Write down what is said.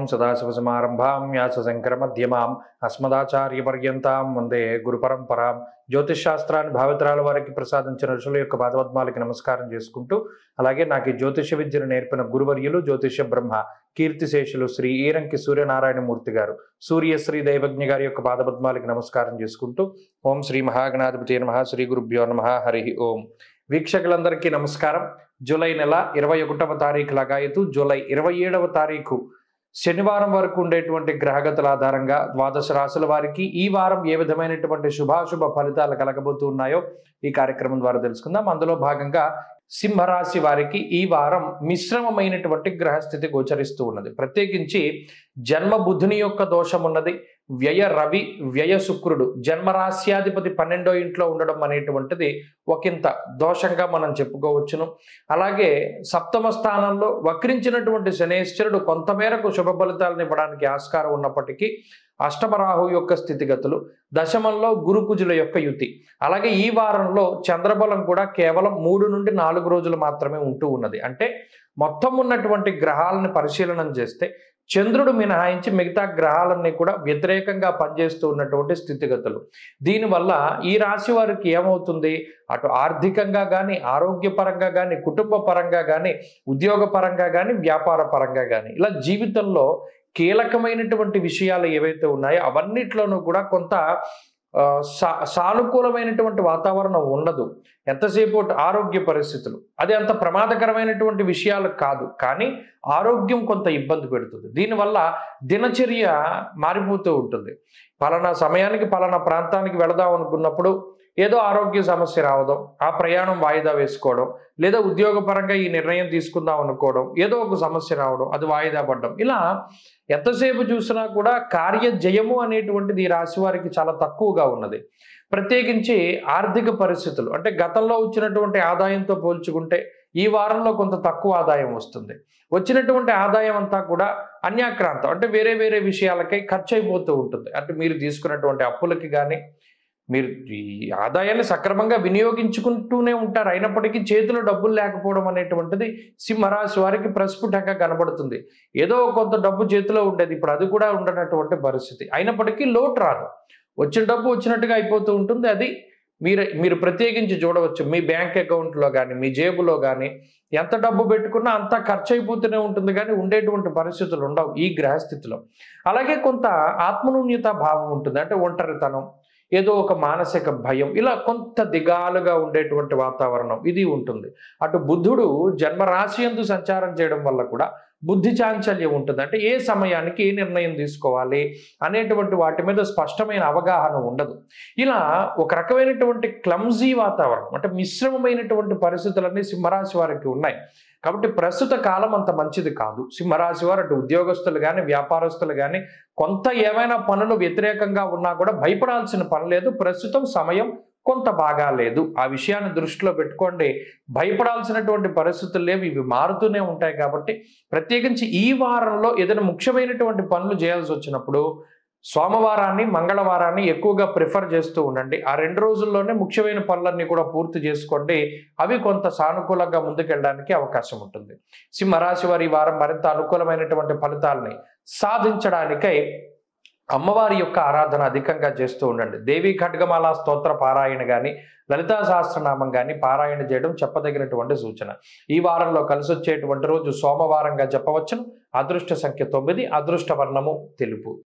సదాశివసమారంభాం వ్యాసశంకరమధ్యమాం అస్మదాచార్యపర్యంతాం వందే గురుపరంపరాం జ్యోతిష్ శాస్త్రాన్ని భావితరాల వారికి ప్రసాదించిన ఋషుల యొక్క పాదపద్మాలకి నమస్కారం చేసుకుంటూ అలాగే నాకు ఈ జ్యోతిష విద్యను నేర్పిన గురువర్యులు జ్యోతిష బ్రహ్మ కీర్తిశేషులు శ్రీ ఈరంకి సూర్యనారాయణమూర్తి గారు సూర్యశ్రీ దైవజ్ఞ గారి యొక్క పాదపద్మాలకి నమస్కారం చేసుకుంటూ ఓం శ్రీ మహాగణాధిపతి నమ శ్రీ గురుభ్యో నమ హరి ఓం వీక్షకులందరికీ నమస్కారం జూలై నెల ఇరవై ఒకటవ తారీఖు లగాయతు జూలై ఇరవై ఏడవ తారీఖు శనివారం వరకు ఉండేటువంటి గ్రహగతుల ఆధారంగా ద్వాదశ రాశుల వారికి ఈ వారం ఏ విధమైనటువంటి శుభాశుభ ఫలితాలు కలగబోతున్నాయో ఈ కార్యక్రమం ద్వారా తెలుసుకుందాం అందులో భాగంగా సింహరాశి వారికి ఈ వారం మిశ్రమమైనటువంటి గ్రహస్థితి గోచరిస్తూ ఉన్నది ప్రత్యేకించి జన్మ బుధుని యొక్క దోషం ఉన్నది వ్యయ రవి వ్యయ శుక్రుడు జన్మరాశ్యాధిపతి పన్నెండో ఇంట్లో ఉండడం అనేటువంటిది ఒకంత దోషంగా మనం చెప్పుకోవచ్చును అలాగే సప్తమ స్థానంలో వక్రించినటువంటి శనేశ్వరుడు కొంతమేరకు శుభ ఫలితాలను ఇవ్వడానికి ఆస్కారం ఉన్నప్పటికీ అష్టమ రాహు యొక్క స్థితిగతులు దశమంలో గురుకుజుల యొక్క యుతి అలాగే ఈ వారంలో చంద్రబలం కూడా కేవలం మూడు నుండి నాలుగు రోజులు మాత్రమే ఉంటూ ఉన్నది అంటే మొత్తం ఉన్నటువంటి గ్రహాలను పరిశీలనం చేస్తే చంద్రుడు మినహాయించి మిగతా గ్రహాలన్నీ కూడా వ్యతిరేకంగా పనిచేస్తూ ఉన్నటువంటి స్థితిగతులు దీనివల్ల ఈ రాశి వారికి ఏమవుతుంది అటు ఆర్థికంగా కానీ ఆరోగ్యపరంగా కానీ కుటుంబ పరంగా కానీ ఉద్యోగ పరంగా కానీ వ్యాపార పరంగా కానీ ఇలా జీవితంలో కీలకమైనటువంటి విషయాలు ఏవైతే ఉన్నాయో అవన్నిట్లోనూ కూడా కొంత ఆ, సా సానుకూలమైనటువంటి వాతావరణం ఉండదు ఎంతసేపు ఆరోగ్య పరిస్థితులు అది అంత ప్రమాదకరమైనటువంటి విషయాలు కాదు కానీ ఆరోగ్యం కొంత ఇబ్బంది పెడుతుంది దీనివల్ల దినచర్య మారిపోతూ ఉంటుంది పలానా సమయానికి పలానా ప్రాంతానికి వెళదాం అనుకున్నప్పుడు ఏదో ఆరోగ్య సమస్య రావడం ఆ ప్రయాణం వాయిదా వేసుకోవడం లేదా ఉద్యోగపరంగా ఈ నిర్ణయం తీసుకుందాం అనుకోవడం ఏదో ఒక సమస్య రావడం అది వాయిదా పడడం ఇలా ఎంతసేపు చూసినా కూడా కార్యజయము అనేటువంటిది ఈ రాశి వారికి చాలా తక్కువగా ఉన్నది ప్రత్యేకించి ఆర్థిక పరిస్థితులు అంటే గతంలో వచ్చినటువంటి ఆదాయంతో పోల్చుకుంటే ఈ వారంలో కొంత తక్కువ ఆదాయం వస్తుంది వచ్చినటువంటి ఆదాయం అంతా కూడా అన్యాక్రాంతం అంటే వేరే వేరే విషయాలకై ఖర్చు అయిపోతూ ఉంటుంది అంటే మీరు తీసుకున్నటువంటి అప్పులకి కానీ మీరు ఈ ఆదాయాన్ని సక్రమంగా వినియోగించుకుంటూనే ఉంటారు అయినప్పటికీ చేతిలో డబ్బులు లేకపోవడం అనేటువంటిది సింహరాశి వారికి ప్రస్ఫుటంగా కనబడుతుంది ఏదో కొంత డబ్బు చేతిలో ఉండేది ఇప్పుడు అది కూడా ఉండనటువంటి పరిస్థితి అయినప్పటికీ లోటు రాదు వచ్చిన డబ్బు వచ్చినట్టుగా అయిపోతూ ఉంటుంది అది మీరు మీరు ప్రత్యేకించి చూడవచ్చు మీ బ్యాంక్ అకౌంట్లో కానీ మీ జేబులో కానీ ఎంత డబ్బు పెట్టుకున్నా అంత ఖర్చు అయిపోతూనే ఉంటుంది కానీ ఉండేటువంటి పరిస్థితులు ఉండవు ఈ గ్రహస్థితిలో అలాగే కొంత ఆత్మనూన్యత భావం ఉంటుంది అంటే ఒంటరితనం ఏదో ఒక మానసిక భయం ఇలా కొంత దిగాలుగా ఉండేటువంటి వాతావరణం ఇది ఉంటుంది అటు బుద్ధుడు జన్మరాశి ఎందు సంచారం చేయడం వల్ల కూడా బుద్ధి చాంచల్యం ఉంటుంది అంటే ఏ సమయానికి ఏ నిర్ణయం తీసుకోవాలి అనేటువంటి వాటి మీద స్పష్టమైన అవగాహన ఉండదు ఇలా ఒక రకమైనటువంటి క్లమ్జీ వాతావరణం అంటే మిశ్రమమైనటువంటి పరిస్థితులన్నీ సింహరాశి వారికి ఉన్నాయి కాబట్టి ప్రస్తుత కాలం అంత మంచిది కాదు సింహరాశి వారు అటు ఉద్యోగస్తులు కానీ వ్యాపారస్తులు కానీ కొంత ఏమైనా పనులు వ్యతిరేకంగా ఉన్నా కూడా భయపడాల్సిన పని లేదు ప్రస్తుతం సమయం కొంత బాగా లేదు ఆ విషయాన్ని దృష్టిలో పెట్టుకోండి భయపడాల్సినటువంటి పరిస్థితులు లేవు ఇవి మారుతూనే ఉంటాయి కాబట్టి ప్రత్యేకించి ఈ వారంలో ఏదైనా ముఖ్యమైనటువంటి పనులు చేయాల్సి వచ్చినప్పుడు సోమవారాన్ని మంగళవారాన్ని ఎక్కువగా ప్రిఫర్ చేస్తూ ఉండండి ఆ రెండు రోజుల్లోనే ముఖ్యమైన పనులన్నీ కూడా పూర్తి చేసుకోండి అవి కొంత సానుకూలంగా ముందుకెళ్ళడానికి అవకాశం ఉంటుంది సింహరాశి వారి ఈ వారం మరింత అనుకూలమైనటువంటి ఫలితాలని సాధించడానికై అమ్మవారి యొక్క ఆరాధన అధికంగా చేస్తూ ఉండండి దేవి ఖడ్గమాల స్తోత్ర పారాయణ కానీ లలితా సహస్రనామం కానీ పారాయణ చేయడం చెప్పదగినటువంటి సూచన ఈ వారంలో కలిసి వచ్చేటువంటి రోజు సోమవారంగా చెప్పవచ్చును అదృష్ట సంఖ్య తొమ్మిది అదృష్ట వర్ణము తెలుపు